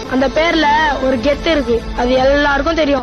அந்த பேர்ல ஒரு கெத்து இருக்கு அது எல்லாருக்கும் தெரியும்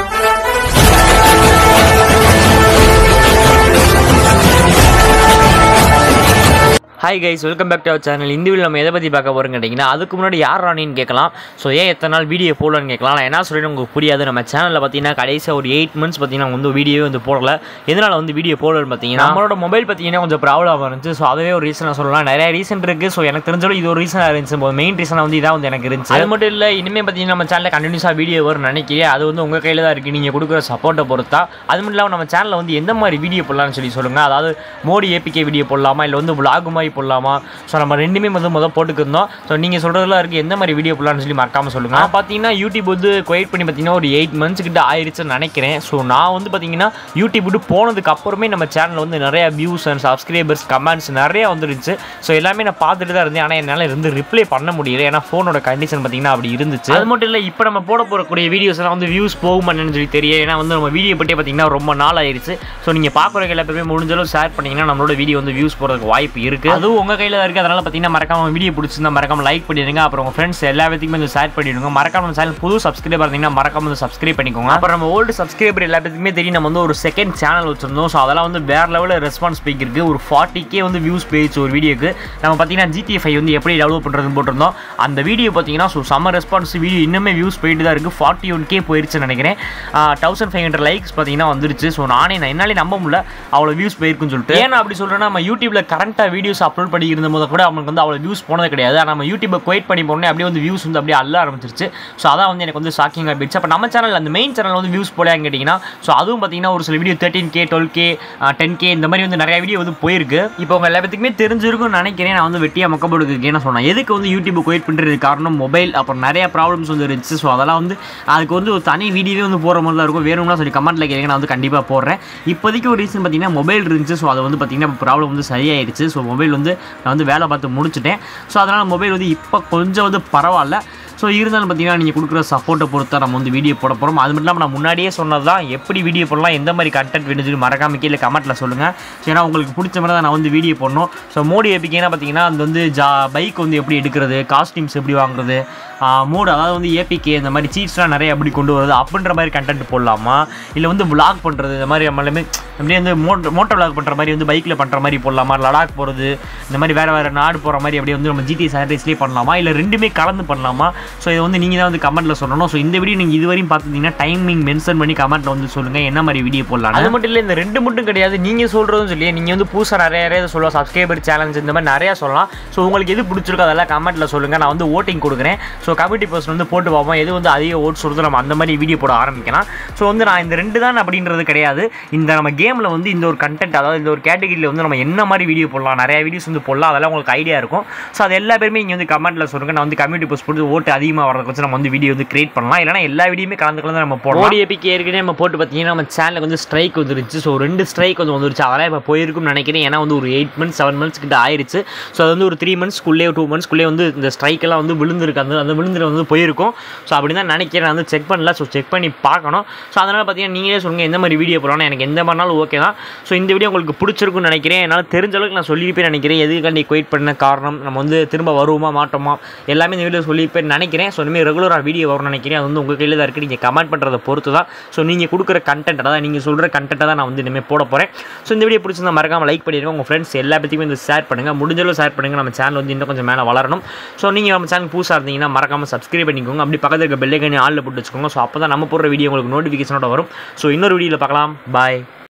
hi guys welcome back to our channel இந்த வீடியோ நம்ம எதை பற்றி பார்க்க போகிறோம் கேட்டிங்கன்னா அதுக்கு முன்னாடி யார் ராணின்னு கேட்கலாம் ஸோ ஏன் எத்தனை நாள் வீடியோ போடலன்னு கேட்கலாம் நான் என்ன சொல்கிறேன் உங்களுக்கு புரியாது நம்ம சேனலில் பார்த்தீங்கன்னா கடைசியாக ஒரு எயிட் மந்த்ஸ் பார்த்தீங்கன்னா வந்து வீடியோவே வந்து போடல எதனால் வந்து வீடியோ போடலன்னு பார்த்தீங்கன்னா நம்மளோட மொபைல் பார்த்தீங்கன்னா கொஞ்சம் ப்ராப்ளம் இருந்துச்சு ஸோ அதுவே ஒரு ரீசனாக சொல்லலாம் நிறைய ரீசன் இருக்குது ஸோ எனக்கு தெரிஞ்சோட இது ஒரு ரீசனாக இருந்துச்சு மெயின் ரீசனாக வந்து இதான் வந்து எனக்கு இருந்துச்சு அது மட்டும் இல்லை இனிமேல் பார்த்தீங்கன்னா நம்ம சேனலில் கண்டினியூஸாக வீடியோ வரும்னு நினைக்கிறேன் அது வந்து உங்கள் கையில் தான் இருக்குது நீங்கள் கொடுக்குற சப்போர்ட்டை பொறுத்தா அது மட்டும் இல்லாமல் நம்ம சேனலில் வந்து எந்த மாதிரி வீடியோ போடலாம்னு சொல்லி சொல்லுங்கள் அதாவது மோடி ஏபிகே வீடியோ போடலாமா இல்லை வந்து vlog மாதிரி போடலாமா ஸோ நம்ம ரெண்டுமே வந்து முதல் போட்டுக்கிருந்தோம் ஸோ நீங்கள் சொல்கிறதுலாம் இருக்குது எந்த மாதிரி வீடியோ போடலாம்னு சொல்லி மறக்காமல் சொல்லுங்கள் நான் பார்த்தீங்கன்னா யூடியூப் வந்து குவைட் பண்ணி பார்த்தீங்கன்னா ஒரு எயிட் மந்த்ஸ் கிட்ட ஆயிடுச்சுன்னு நினைக்கிறேன் ஸோ நான் வந்து பார்த்தீங்கன்னா யூடியூப் விட்டு போனதுக்கு அப்புறமே நம்ம சேனலில் வந்து நிறைய வியூஸ் அண்ட் சப்ஸ்கிரைபர்ஸ் கமெண்ட்ஸ் நிறைய வந்துருந்துச்சு ஸோ எல்லாமே நான் பார்த்துட்டு தான் இருந்தேன் ஆனால் என்னால் இருந்து ரிப்ளை பண்ண முடியல ஏன்னா ஃபோனோட கண்டிஷன் பார்த்தீங்கன்னா அப்படி இருந்துச்சு அது மட்டும் இல்லை இப்போ நம்ம போட போகக்கூடிய வீடியோஸ் எல்லாம் வந்து வியூஸ் போகுமான்னு சொல்லி தெரியும் ஏன்னா வந்து நம்ம வீடியோ பற்றி பார்த்தீங்கன்னா ரொம்ப நாள் ஆயிடுச்சு ஸோ நீங்கள் பார்க்குறவங்க எல்லா பேருமே முடிஞ்சளவு ஷேர் பண்ணீங்கன்னா நம்மளோட வீடியோ வந்து வியூஸ் போகிறதுக்கு வாய்ப்பு இருக்குது அதுவும் உங்கள் கையில் தான் இருக்குது அதனால் பார்த்தீங்கன்னா மறக்காம வீடியோ பிடிச்சிருந்தா மறக்காம லைக் பண்ணிடுங்க அப்புறம் உங்கள் ஃப்ரெண்ட்ஸ் எல்லா பேத்துக்குமே வந்து ஷேர் பண்ணிடுங்க மறக்காம நம்ம சேனல் புது சப்ஸ்கிரைபர் இருந்தீங்கன்னா மறக்காம வந்து சப்ஸ்கிரைப் பண்ணிக்கோங்க அப்புறம் நம்ம ஓல்டு சப்ஸ்கிரைபர் எல்லா பேத்துக்குமே தெரியும் நம்ம வந்து ஒரு செகண்ட் சேனல் வச்சிருந்தோம் ஸோ அதெல்லாம் வந்து வேற லெவலில் ரெஸ்பான்ஸ் ஸ்பீக் இருக்குது ஒரு ஃபார்ட்டி கே வந்து வியூஸ் போயிடுச்சு ஒரு வீடியோக்கு நம்ம பார்த்தீங்கன்னா ஜிடி ஃபைவ் வந்து எப்படி டெவலப் பண்ணுறதுன்னு போட்டிருந்தோம் அந்த வீடியோ பார்த்தீங்கன்னா ஸோ சம்மர் ரெஸ்பான்ஸ் வீடியோ இன்னுமே வியூஸ் போயிட்டு தான் இருக்குது ஃபார்ட்டி ஒன் கே போயிருச்சுன்னு நினைக்கிறேன் தௌசண்ட் ஃபைவ் ஹண்ட்ரட் லைக்ஸ் பார்த்தீங்கன்னா வந்துருச்சு ஸோ நானே நான் என்னாலே நம்ப முடியல அவ்வளோ வியூஸ் போயிருக்குன்னு சொல்லிட்டு ஏன்னா அப்படி சொல்கிறேன்னா நம்ம யூடியூப்ல கரண்ட்டாக வீடியோஸ் அப்லோட் பண்ணி இருந்த போது கூட அவங்களுக்கு வந்து அவ்வளோ வியூஸ் போனது கிடையாது ஆனா நம்ம யூடியூப்பை குவைட் பண்ணி போனே அப்படியே வந்து வியூஸ் வந்து அப்படியே அள்ள ஆரம்பிச்சிருச்சு ஸோ அதான் வந்து எனக்கு வந்து ஷாக்கிங்காக போயிடுச்சு அப்போ நம்ம சேனல் அந்த மெயின் சேனல் வந்து வியூஸ் போலையான்னு கேட்டிங்கன்னா ஸோ அதுவும் பார்த்தீங்கன்னா ஒரு சில video thirteen K twelve K ten K இந்த மாதிரி வந்து நிறைய வீடியோ வந்து போயிருக்கு இப்போ உங்கள் எல்லாத்துக்குமே தெரிஞ்சிருக்கும்னு நினைக்கிறேன் நான் வந்து வெட்டியாக மக்கப்படுக்கு என்ன சொன்னேன் எதுக்கு வந்து யூடியூப் குவைட் பண்ணுறது காரணம் மொபைல் அப்புறம் நிறைய ப்ராப்ளம்ஸ் வந்து இருந்துச்சு ஸோ அதெல்லாம் வந்து அதுக்கு வந்து ஒரு தனி வீடியோவே வந்து போகிற மாதிரி தான் இருக்கும் வேணும்னா சொல்லி கமெண்ட்டில் கேட்க நான் வந்து கண்டிப்பாக போடுறேன் இப்போதைக்கு ஒரு ரீசன் பார்த்தீங்கன்னா மொபைல் இருந்துச்சு ஸோ அது வந்து பார்த்தீங்கன்னா ப்ராப்ளம் வந்து சரியாயிடுச்சு ஸோ மொபைல் வந்து நான் வந்து வேலை பார்த்து முடிச்சிட்டேன் ஸோ அதனால் மொபைல் வந்து இப்போ கொஞ்சம் வந்து பரவாயில்ல ஸோ இருந்தாலும் பார்த்தீங்கன்னா நீங்கள் கொடுக்குற சப்போர்ட்டை பொறுத்தா நம்ம வந்து வீடியோ போட போகிறோம் அது மட்டும் இல்லாமல் நான் முன்னாடியே சொன்னது தான் எப்படி வீடியோ போடலாம் எந்த மாதிரி கண்டென்ட் வேணும் சொல்லி மறக்காம கீழே கமெண்ட்டில் சொல்லுங்கள் ஏன்னா உங்களுக்கு பிடிச்ச மாதிரி தான் நான் வந்து வீடியோ போடணும் ஸோ மோடி ஏபிக்கேனா பார்த்தீங்கன்னா அது வந்து ஜா பைக் வந்து எப்படி எடுக்கிறது காஸ்டியூம்ஸ் எப்படி வாங்குறது மோடு அதாவது வந்து ஏபிகே இந்த மாதிரி சீட்ஸ்லாம் நிறைய எப்படி கொண்டு வருது அப்படின்ற மாதிரி கண்டென்ட் போடலாமா இல்லை வந்து vlog பண்ணுறது இந்த மாதிரி நம்மளுமே அப்படியே வந்து மோட்டோ மோட்டோ vlog பண்ணுற மாதிரி வந்து பைக்கில் பண்ணுற மாதிரி போடலாமா லடாக் போகிறது இந்த மாதிரி வேறு வேறு நாடு போகிற மாதிரி அப்படியே வந்து நம்ம ஜிடி சாட்டர்டேஸ்லேயே பண்ணலாமா இல்லை ரெண்டுமே கலந்து பண்ணலாமா ஸோ இதை வந்து நீங்கள் தான் வந்து கமெண்ட்டில் சொல்லணும் ஸோ இந்த வீடியோ நீங்கள் இதுவரையும் பார்த்துருந்தீங்கன்னா டைமிங் மென்ஷன் பண்ணி கமெண்ட்டில் வந்து சொல்லுங்கள் என்ன மாதிரி வீடியோ போடலாம் அது மட்டும் இல்லை இந்த ரெண்டு மட்டும் கிடையாது நீங்கள் சொல்கிறதும் சொல்லி நீங்கள் வந்து புதுசாக நிறைய நிறைய சொல்லலாம் சப்ஸ்கிரைபர் சேலஞ்ச் இந்த மாதிரி நிறையா சொல்லலாம் ஸோ உங்களுக்கு எது பிடிச்சிருக்கோ அதெல்லாம் கமெண்ட்டில் சொல்லுங்கள் நான் வந்து ஓட்டிங் கொடுக்குறேன் ஸோ கமிட்டி பர்சன் வந்து போட்டு பார்ப்போம் எது வந்து அதிக ஓட்ஸ் வருதோ நம்ம அந்த மாதிரி வீடியோ போட ஆரம்பிக்கலாம் ஸோ வந்து நான் இந்த ரெண்டு தான் அப்படின்றது கிடையாது இந்த நம்ம கேமில் வந்து இந்த ஒரு கண்டென்ட் அதாவது இந்த ஒரு கேட்டகரியில் வந்து நம்ம என்ன மாதிரி வீடியோ போடலாம் நிறைய வீடியோஸ் வந்து போடலாம் அதெல்லாம் உங்களுக்கு ஐடியா இருக்கும் ஸோ அது எல்லா பேருமே இங்கே வந்து கமெண்ட்டில் சொல்லுங்கள் நான் வந்து கம்யூனிட்டி போஸ்ட் போட்டு ஓட்டு அதிகமாக வரதுக்கு வச்சு நம்ம வந்து வீடியோ வந்து கிரியேட் பண்ணலாம் இல்லைனா எல்லா வீடியோமே கலந்து கலந்து நம்ம போடலாம் ஓடி எபிக்கு ஏற்கனவே நம்ம போட்டு பார்த்தீங்கன்னா நம்ம சேனலுக்கு வந்து ஸ்ட்ரைக் வந்துருச்சு ஸோ ரெண்டு ஸ்ட்ரைக் வந்து வந்துருச்சு அதெல்லாம் இப்போ போயிருக்கும்னு நினைக்கிறேன் ஏன்னா வந்து ஒரு எயிட் மந்த்ஸ் செவன் மந்த்ஸ் கிட்ட ஆயிருச்சு ஸோ அது வந்து ஒரு த்ரீ மந்த்ஸ்க்குள்ளே டூ மந்த்ஸ்க்குள்ளே வந்து இந்த ஸ்ட்ரைக் எல்லாம் வந்து விழுந்திருக்கு அந்த அந்த விழுந்துட்டு வந்து போயிருக்கும் ஸோ அப்படி தான் நினைக்கிறேன் நான் வந்து செக் பண்ணல ஸோ செக் பண்ணி பார்க்கணும் ஸோ அதனால் பார்த்தீங்கன்னா நீங்களே சொல்லுங்கள் எந்த மாதிரி வீடியோ போடலாம் எனக்கு எந்த மாதிரினாலும் ஓகே தான் ஸோ இந்த வீடியோ உங்களுக்கு பிடிச்சிருக்கும்னு நினைக்கிறேன் என்னால் தெரிஞ்ச அளவுக்கு நான் சொல்லியிருப்பேன் நினைக்கிறேன் எதுக்காண்டி குவைட் பண்ண காரணம் நம்ம வந்து திரும்ப வருவோமா மாட்டோமா எல்லாமே இந்த வீடியோ சொல்லியிருப்பேன் நினைக்கிறேன் ஸோ இனிமேல் ரெகுலராக வீடியோ வரும்னு நினைக்கிறேன் அது வந்து உங்கள் கையில் தான் இருக்குது நீங்கள் கமெண்ட் பண்ணுறதை பொறுத்து தான் ஸோ நீங்கள் கொடுக்குற கண்டென்ட் அதாவது நீங்கள் சொல்கிற கண்டென்ட்டை தான் நான் வந்து இனிமேல் போட போகிறேன் ஸோ இந்த வீடியோ பிடிச்சிருந்தா மறக்காம லைக் பண்ணிடுங்க உங்கள் ஃப்ரெண்ட்ஸ் எல்லா பற்றியுமே வந்து ஷேர் பண்ணுங்கள் முடிஞ்சளவு ஷேர் பண்ணுங்கள் நம்ம சேனல் வந்து இன்னும் கொஞ்சம் மேலே வளரணும் ஸோ நீங்கள் நம்ம சேனல் புதுசாக இருந்தீங்கன்னா மறக்காம சப்ஸ்கிரைப் பண்ணிக்கோங்க அப்படி பக்கத்தில் இருக்க பெல்லைக்கனி ஆளில் போட்டு வச்சுக்கோங்க ஸோ அப்போ தான் நம்ம போடுற வீடியோ உங்களுக்கு நோட்டிஃபிகேஷனோட வரும் ஸோ இன்னொரு வீடியோவில் பார்க்கலாம் பாய்